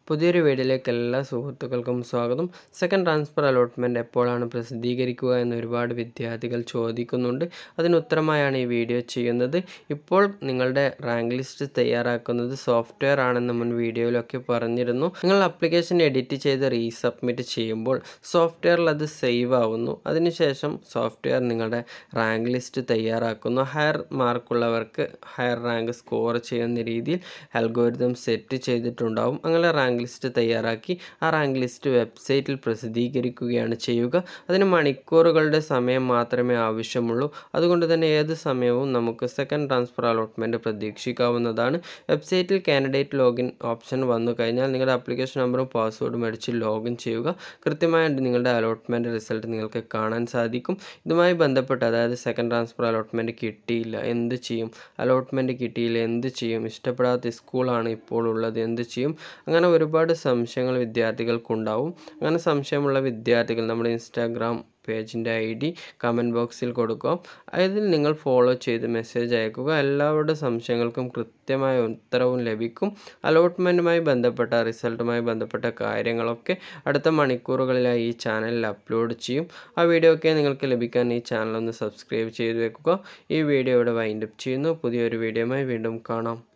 പുതിയൊരു വീഡിയോയിലേക്ക് എല്ലാ സുഹൃത്തുക്കൾക്കും സ്വാഗതം സെക്കൻഡ് ട്രാൻസ്ഫർ അലോട്ട്മെൻറ്റ് എപ്പോഴാണ് പ്രസിദ്ധീകരിക്കുക എന്ന് ഒരുപാട് വിദ്യാർത്ഥികൾ ചോദിക്കുന്നുണ്ട് അതിന് ഉത്തരമായാണ് ഈ വീഡിയോ ചെയ്യുന്നത് ഇപ്പോൾ നിങ്ങളുടെ റാങ്ക് ലിസ്റ്റ് തയ്യാറാക്കുന്നത് സോഫ്റ്റ്വെയർ ആണെന്ന് മുൻ വീഡിയോയിലൊക്കെ പറഞ്ഞിരുന്നു നിങ്ങൾ ആപ്ലിക്കേഷൻ എഡിറ്റ് ചെയ്ത് റീസബ്മിറ്റ് ചെയ്യുമ്പോൾ സോഫ്റ്റ്വെയറിൽ അത് സേവ് ആവുന്നു അതിനുശേഷം സോഫ്റ്റ്വെയർ നിങ്ങളുടെ റാങ്ക് ലിസ്റ്റ് തയ്യാറാക്കുന്നു ഹയർ മാർക്കുള്ളവർക്ക് ഹയർ റാങ്ക് സ്കോർ ചെയ്യുന്ന രീതിയിൽ അൽഗോരിതം സെറ്റ് ചെയ്തിട്ടുണ്ടാവും അങ്ങനെ റാങ്ക് ലിസ്റ്റ് തയ്യാറാക്കി ആ റാങ്ക് ലിസ്റ്റ് വെബ്സൈറ്റിൽ പ്രസിദ്ധീകരിക്കുകയാണ് ചെയ്യുക അതിന് മണിക്കൂറുകളുടെ സമയം മാത്രമേ ആവശ്യമുള്ളൂ അതുകൊണ്ട് തന്നെ ഏത് സമയവും നമുക്ക് സെക്കൻഡ് ട്രാൻസ്ഫർ അലോട്ട്മെൻറ്റ് പ്രതീക്ഷിക്കാവുന്നതാണ് വെബ്സൈറ്റിൽ കാൻഡിഡേറ്റ് ലോഗിൻ ഓപ്ഷൻ വന്നു കഴിഞ്ഞാൽ നിങ്ങളുടെ ആപ്ലിക്കേഷൻ നമ്പറും പാസ്വേഡും അടിച്ച് ലോഗിൻ ചെയ്യുക കൃത്യമായിട്ട് നിങ്ങളുടെ അലോട്ട്മെൻറ്റ് റിസൾട്ട് നിങ്ങൾക്ക് കാണാൻ സാധിക്കും ഇതുമായി ബന്ധപ്പെട്ട് അതായത് സെക്കൻഡ് ട്രാൻസ്ഫർ അലോട്ട്മെൻറ്റ് കിട്ടിയില്ല എന്ത് ചെയ്യും അലോട്ട്മെൻറ്റ് കിട്ടിയില്ല എന്ത് ചെയ്യും ഇഷ്ടപ്പെടാത്ത സ്കൂളാണ് ഇപ്പോൾ ഉള്ളത് എന്ത് ചെയ്യും അങ്ങനെ ഒരുപാട് സംശയങ്ങൾ വിദ്യാർത്ഥികൾക്കുണ്ടാവും അങ്ങനെ സംശയമുള്ള വിദ്യാർത്ഥികൾ നമ്മുടെ ഇൻസ്റ്റാഗ്രാം പേജിൻ്റെ ഐ ഡി കമൻറ്റ് ബോക്സിൽ കൊടുക്കുക അതിൽ നിങ്ങൾ ഫോളോ ചെയ്ത് മെസ്സേജ് അയക്കുക എല്ലാവരുടെ സംശയങ്ങൾക്കും കൃത്യമായ ഉത്തരവും ലഭിക്കും അലോട്ട്മെൻറ്റുമായി ബന്ധപ്പെട്ട റിസൾട്ടുമായി ബന്ധപ്പെട്ട കാര്യങ്ങളൊക്കെ അടുത്ത മണിക്കൂറുകളിലായി ഈ ചാനലിൽ അപ്ലോഡ് ചെയ്യും ആ വീഡിയോ ഒക്കെ നിങ്ങൾക്ക് ലഭിക്കാൻ ഈ ചാനൽ ഒന്ന് സബ്സ്ക്രൈബ് ചെയ്ത് വെക്കുക ഈ വീഡിയോ ഇവിടെ വൈൻഡപ്പ് ചെയ്യുന്നു പുതിയൊരു വീഡിയോയുമായി വീണ്ടും കാണാം